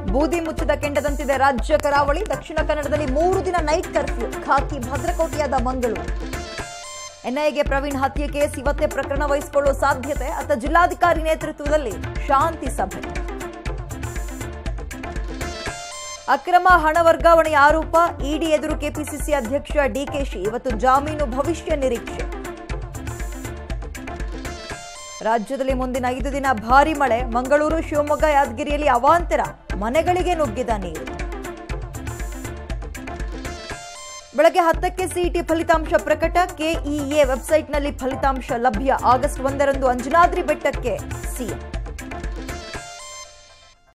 ಬೂದಿ ಮುಚ್ಚಿದ ಕೆಂಡದಂತಿದೆ ರಾಜ್ಯ ಕರಾವಳಿ ದಕ್ಷಿಣ ಕನ್ನಡದಲ್ಲಿ ಮೂರು ದಿನ ನೈಟ್ ಕರ್ಫ್ಯೂ ಖಾಕಿ ಭದ್ರಕೋಟೆಯಾದ ಮಂಗಳೂರು ಎನ್ಐಎಗೆ ಪ್ರವೀಣ್ ಹತ್ಯೆ ಕೇಸ್ ಇವತ್ತೇ ಪ್ರಕರಣ ವಹಿಸಿಕೊಳ್ಳುವ ಸಾಧ್ಯತೆ ಅತ್ತ ಜಿಲ್ಲಾಧಿಕಾರಿ ನೇತೃತ್ವದಲ್ಲಿ ಶಾಂತಿ ಸಭೆ ಅಕ್ರಮ ಹಣ ವರ್ಗಾವಣೆ ಆರೋಪ ಇಡಿ ಎದುರು ಕೆಪಿಸಿಸಿ ಅಧ್ಯಕ್ಷ ಡಿಕೆಶಿ ಇವತ್ತು ಜಾಮೀನು ಭವಿಷ್ಯ ನಿರೀಕ್ಷೆ ರಾಜ್ಯದಲ್ಲಿ ಮುಂದಿನ ಐದು ದಿನ ಭಾರಿ ಮಳೆ ಮಂಗಳೂರು ಶಿವಮೊಗ್ಗ ಯಾದಗಿರಿಯಲ್ಲಿ ಅವಾಂತರ ಮನೆಗಳಿಗೆ ನುಗ್ಗಿದ ನೀರು ಬೆಳಗ್ಗೆ ಹತ್ತಕ್ಕೆ ಸಿಇಟಿ ಫಲಿತಾಂಶ ಪ್ರಕಟ ಕೆಇಎ ವೆಬ್ಸೈಟ್ನಲ್ಲಿ ಫಲಿತಾಂಶ ಲಭ್ಯ ಆಗಸ್ಟ್ ಒಂದರಂದು ಅಂಜನಾದ್ರಿ ಬೆಟ್ಟಕ್ಕೆ ಸಿಎಂ